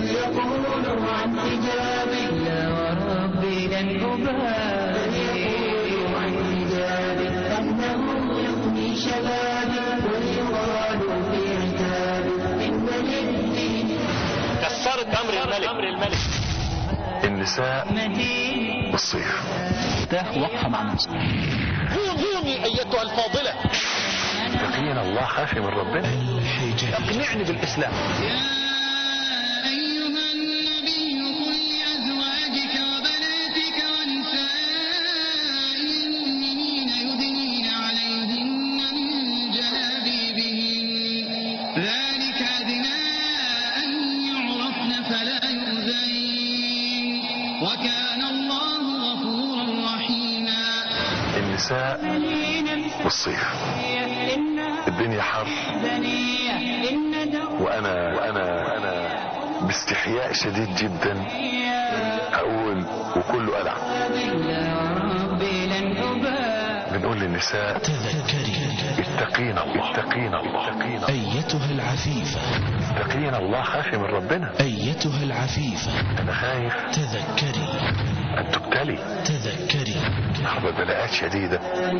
بل يقول عن حجابي لا وربي لن أبالي بل يقول عن حجابي أنه يفني شبابي ويغال في عتابي إن للدين كسرت امر الملك امر الملك النساء مدين والصيف ده وقفة مع نفسك غيظوني ايتها الفاضله يقين الله خافي من ربنا اقنعني بالإسلام أيها النبي قل لأزواجك وبناتك ونساء المؤمنين يدنين عليهن من جلابيبهن ذلك أدنى أن يعرفن فلا يؤذين وكان الله غفورا رحيما النساء والصيف الدنيا حر وانا وانا وانا باستحياء شديد جدا اقول وكله قلع ربي لن أبالي بنقول للنساء تذكري اتقينا الله اتقينا الله اتقينا أيتها العفيفة اتقينا الله خافي من ربنا أيتها العفيفة انا خايف تذكري ان تبتلي تذكري حرب بلاءات شديدة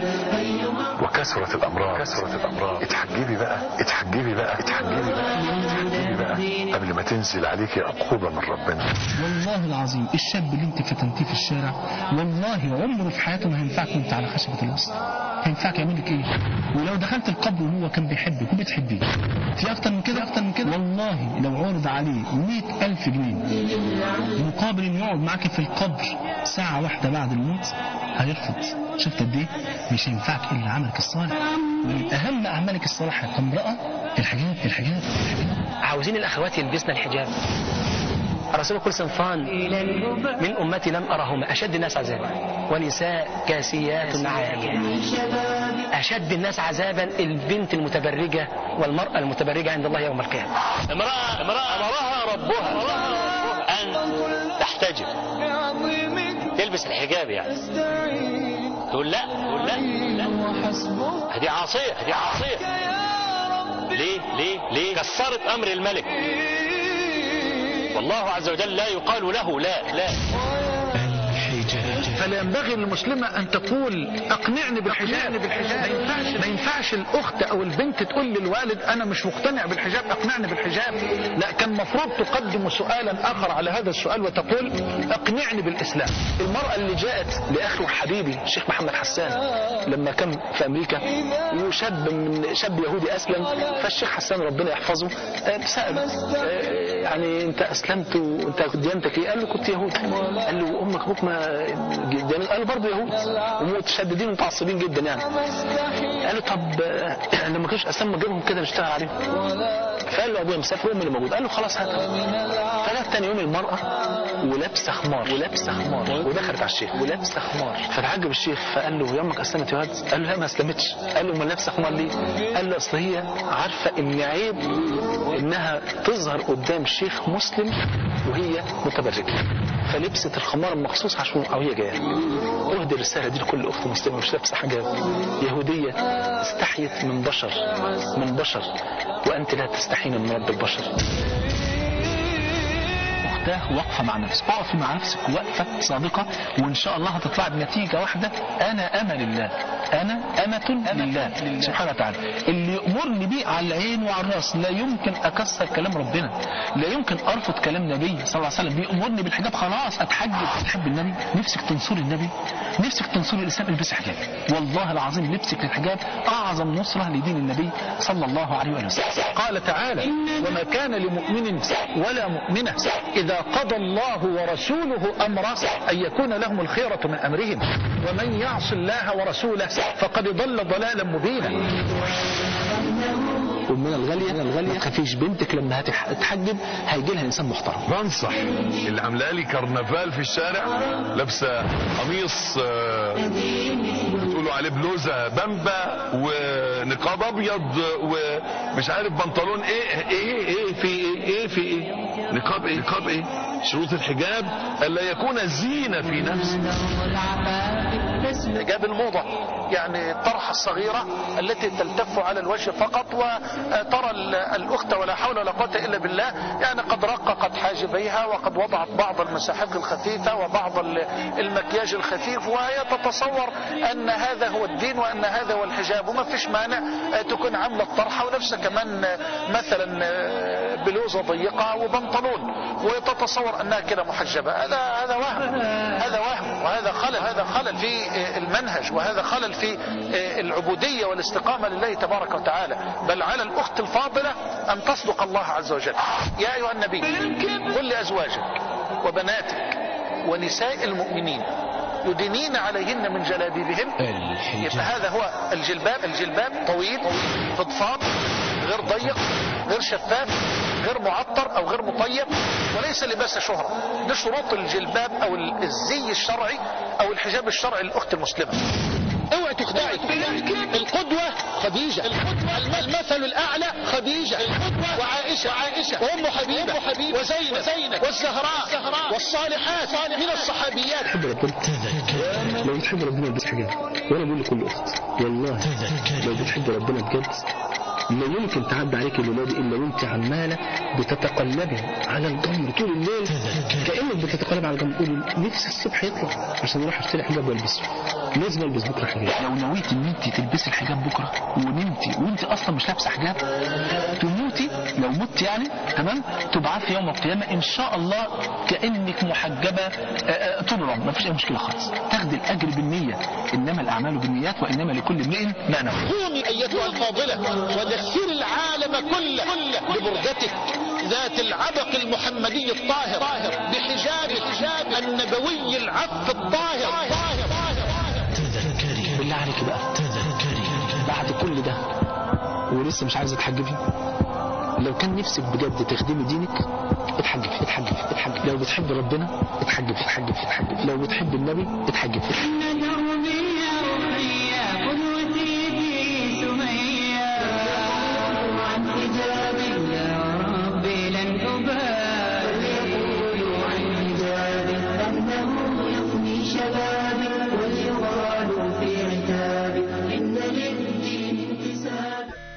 وكثرة الأمراض كثرة الأمراض اتحجبي بقى اتحجبي بقى اتحجبي بقى اتحجبي بقى قبل ما تنزل عليكي عقوبة من ربنا والله العظيم الشاب اللي انت فتنتيه في الشارع والله عمره في حياته ما هينفعك وانت على خشبة الوسط هينفعك يعمل لك ايه ولو دخلت القبر وهو كان بيحبك وبتحبيه في اكتر من كده اكتر من كده والله لو عرض عليه مئة الف جنيه مقابل ان يقعد معاك في القبر ساعة واحدة بعد الموت هيرفض شفت قد ايه مش هينفعك الا عملك الصالح ومن اهم اعمالك الصالحة كامرأة الحجاب الحجاب الحجاب عاوزين الأخوات يلبسن الحجاب الرسول يقول صنفان من أمتي لم أرهما أشد الناس عذابا ونساء كاسيات عاريات أشد الناس عذابا البنت المتبرجة والمرأة المتبرجة عند الله يوم القيامة امرأة امرأة أمرها ربها أن تحتجب تلبس الحجاب يعني تقول لا تقول لا لا هذه عاصية هذه عاصية ليه ليه ليه كسرت أمر الملك والله عز وجل لا يقال له لا لا الحجاب فلا ينبغي للمسلمة أن تقول أقنعني بالحجاب ما ينفعش, ما ينفعش الأخت أو البنت تقول للوالد أنا مش مقتنع بالحجاب أقنعني بالحجاب لا كان المفروض تقدم سؤالا آخر على هذا السؤال وتقول أقنعني بالإسلام المرأة اللي جاءت لأخي وحبيبي الشيخ محمد حسان لما كان في أمريكا وشاب من شاب يهودي أسلم فالشيخ حسان ربنا يحفظه آه، سأله آه، يعني أنت أسلمت وأنت ديانتك إيه؟ قال له كنت يهودي قال له أمك أبوك ما ديانة قال له برضه يهود ومتشددين ومتعصبين جدا يعني قال له طب آه، لما كانوش أسلم جيبهم كده نشتغل عليهم فقال له أبويا مسافر أمي اللي موجود قال له خلاص هات فجت تاني يوم المرأة ولابسة خمار ولابسة خمار ودخلت على الشيخ ولابسة خمار فتعجب الشيخ فقال له يا امك اسلمت يا واد قال له لا ما اسلمتش قال له ما لابسة خمار ليه قال له اصل هي عارفة ان عيب انها تظهر قدام الشيخ مسلم وهي متبرجة فلبست الخمار مخصوص عشان او هي جايه اهدي الرساله دي لكل اخت مسلمه مش لابسه حجاب يهوديه استحيت من بشر من بشر وانت لا تستحين من رب البشر اختاه واقفة مع نفسك اقفي مع نفسك وقفة صادقة وان شاء الله هتطلع بنتيجة واحدة انا امل الله انا امة لله سبحانه وتعالى اللي يأمرني بيه على العين وعلى الراس لا يمكن اكسر كلام ربنا لا يمكن ارفض كلام نبي صلى الله عليه وسلم بيأمرني بالحجاب خلاص اتحجب تحب النبي نفسك تنصري النبي نفسك تنصري الاسلام البسي حجاب والله العظيم لبسك للحجاب اعظم نصرة لدين النبي صلى الله عليه وسلم قال تعالى وما كان لمؤمن ولا مؤمنة إذا قضى الله ورسوله أمرا أن يكون لهم الخيرة من أمرهم ومن يعص الله ورسوله فقد ضل ضلالا مبينا ومن الغالية من الغالية ما تخافيش بنتك لما هتتحجب هيجي لها انسان محترم بنصح اللي عامله لي كرنفال في الشارع لابسه قميص آه، بتقولوا عليه بلوزه بامبا ونقاب ابيض ومش عارف بنطلون ايه ايه ايه في ايه ايه في ايه نقاب ايه نقاب ايه شروط الحجاب الا يكون زينة في نفسه حجاب الموضة يعني الطرحة الصغيرة التي تلتف على الوجه فقط وترى ال- الأخت ولا حول ولا قوة إلا بالله يعني قد رققت حاجبيها وقد وضعت بعض المساحات الخفيفة وبعض ال- المكياج الخفيف وهي تتصور أن هذا هو الدين وأن هذا هو الحجاب وما فيش مانع آه، تكون عاملة الطرحة ونفسها كمان آه، مثلا آه، بلوزة ضيقة وبنطلون وتتصور أنها كده محجبة هذا هذا وهم هذا وهم وهذا خلل هذا خلل في آه، المنهج وهذا خلل في آه، العبودية والاستقامة لله تبارك وتعالى بل على الأخت الفاضلة أن تصدق الله عز وجل يا أيها النبي قل لأزواجك وبناتك ونساء المؤمنين يدنين عليهن من جلابيبهن يبقى الحجاب هذا هو الجلباب الجلباب طويل فضفاض غير ضيق غير شفاف غير معطر او غير مطيب وليس لباس شهرة دي شروط الجلباب او الزي الشرعي او الحجاب الشرعي للاخت المسلمة اوعي تخدعي القدوة خديجة المثل الاعلى خديجة وعائشة وعائشة وام حبيبة وزينب وزينب والزهراء والصالحات من الصحابيات تحب ربنا تذكري لو بتحب ربنا البس حجاب وانا بقول لكل اخت والله لو تذكري بتحب ربنا بجد لا يمكن تعدي عليك الليله دي الا وانت عماله بتتقلبي على الجمر طول الليل تذكري كانك بتتقلب على الجمر تقولي نفسي الصبح يطلع عشان اروح اشتري حجاب والبسه لازم البس بكره حجاب لو نويتي ان انت تلبسي الحجاب بكره ونمتي وانت اصلا مش لابسه حجاب تموتي لو مت يعني تمام تبعثي يوم القيامه ان شاء الله كانك محجبه آه، آه، طول العمر مفيش اي مشكله خالص تاخدي الاجر بالنيه انما الاعمال بالنيات وانما لكل امرئ ما نوى قومي ايتها الفاضلة ودثري العالم كله لبردتك ذات العبق المحمدي الطاهر بحجاب الحجاب النبوي العف الطاهر تذكري بالله عليك بقى تذكري بعد كل ده ولسه مش عايزه تحجبي لو كان نفسك بجد تخدمي دينك اتحجبي اتحجبي اتحجبي لو بتحب ربنا اتحجبي اتحجبي اتحجبي لو بتحب النبي اتحجبي